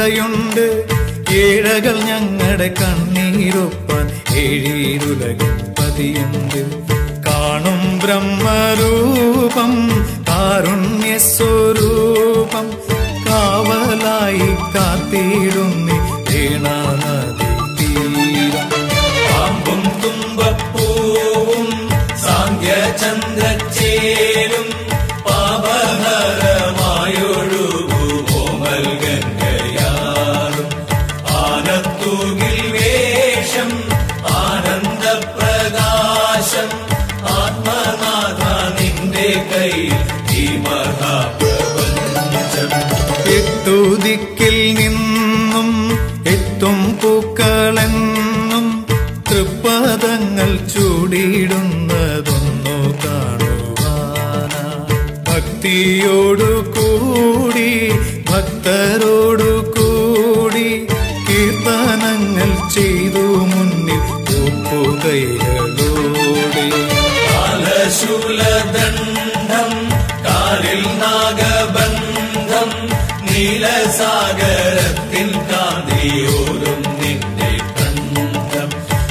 നടയുണ്ട് ഏഴകൾ ഞങ്ങളുടെ കണ്ണീരൊപ്പാൻ ഏഴീരുലകം പതിയുണ്ട് കാണും ബ്രഹ്മരൂപം കാരുണ്യസ്വരൂപം കാവലായി കാത്തിടുന്നി വീണാനദി തീരം പാമ്പും തുമ്പപ്പൂവും സാന്ധ്യചന്ദ്രച്ചേരും പാപഹരമായൊഴുകുമോമൽ ഗംഗയാറും ആനത്തൂകിൽ വേഷം ആനന്ദപ്രകാശം ആത്മനാഥ നിന്റെ കയ്യിൽ ഈ മഹാപ്രപഞ്ചം എട്ടു ദിക്കിൽ നിന്നും എത്തും പൂക്കളെന്നും തൃപ്പദങ്ങൾ ചൂടിയിടുന്നതൊന്നു കാണുവാന ഭക്തിയോടു കൂടി ഭക്തരോടു കൂടി കീർത്തനങ്ങൾ ചെയ്തു മുന്നിൽ ഒപ്പുകൈകളോടെ കാലശൂലദണ്ഡം കാലിൽ നാഗബന്ധം നീലസാഗരത്തിൻ കാന്തിയോരും നിന്റെ കണ്ഠം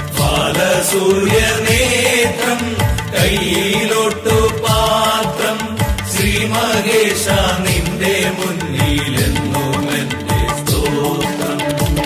ബാലസൂര്യനേത്രം കയ്യിലോട്ടു പാത്രം ശ്രീമഹേശ നിന്റെ മുന്നിലെന്നും എന്റെ സ്തോത്രം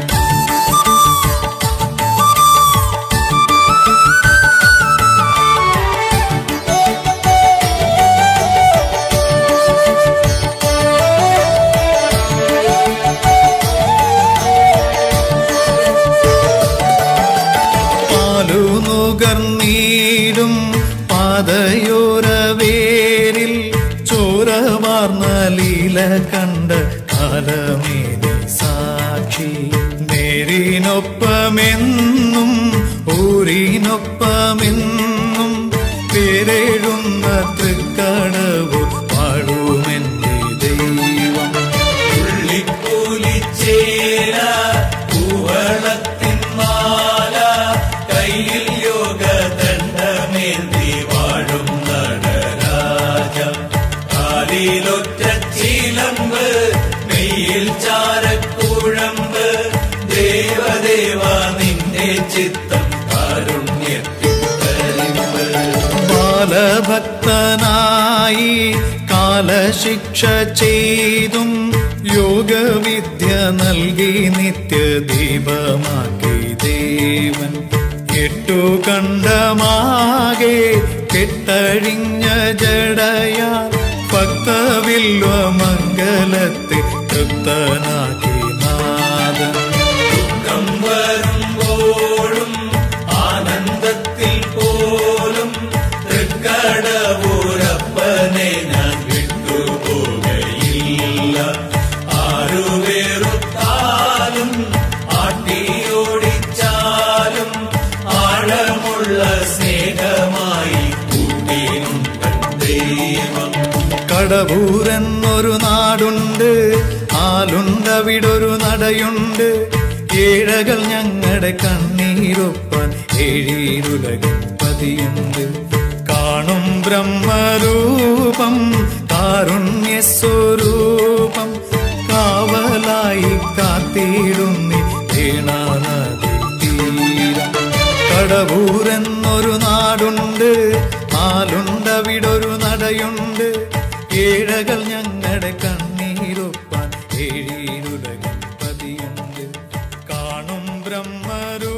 പാലു നുകർന്നീടും പാതയോരവേരിൽ ചോരവാർന്ന ലീല കണ്ട കാലമേനി സാക്ഷി നേരിനൊപ്പമെന്നും ഊരിനൊപ്പമെന്നും പേരെഴുന്ന തൃക്കടവ് പാടുമെന്റെ ദൈവം പുള്ളിപ്പൂലിച്ചേല പൂവളത്തിൻ മാല കയ്യിൽ യോഗദണ്ഡമേന്തി വാഴും നടരാജ കാലിലൊറ്റ ചീലമ്പ് നെയ്യിൽ ചാരക്കുഴമ്പ് ദേവദേവ നിന്റെ ചിത്തം കാരുണ്യത്തിൽ കരിമ്പ് ബാലഭക്തനായി കാലശിക്ഷ ചെയ്തും യോഗവിദ്യ നൽകി നിത്യദീപമാക്കി ദേവൻ എട്ടു കണ്ടമാകെ കെട്ടഴിഞ്ഞ ജടയാൽ ഭക്തവില്വ മംഗലത്തെ തൃപ്തനാക്കി നാദൻ ദുഃഖം വരുമ്പോഴും ആനന്ദത്തിൽ പോലും തൃക്കടവൂരപ്പനെ ഞാൻ വിട്ടുപോകയില്ല ആരുവേറുത്താലും ആട്ടിയോടിച്ചാലും ആഴമുള്ള സ്നേഹമായി കൂട്ടിനും ദൈവം കടവൂരെന്നൊരു നാടുണ്ട് ആലുണ്ടവിടൊരു നടയുണ്ട് ഏഴകൾ ഞങ്ങളുടെ കണ്ണീരൊപ്പാൻ ഏഴീരുലകം പതിയുണ്ട് കാണും ബ്രഹ്മരൂപം കാരുണ്യസ്വരൂപം കാവലായി കാത്തിടുന്നി വീണാനദി തീരം കടവൂരെന്നൊരു നാടുണ്ട് ആലുണ്ടവിടൊരു നടയുണ്ട് ഏഴകൾ ഞങ്ങളുടെ കണ്ണീരൊപ്പാൻ ഏഴീരുലകം പതിയുണ്ട് കാണും ബ്രഹ്മരൂ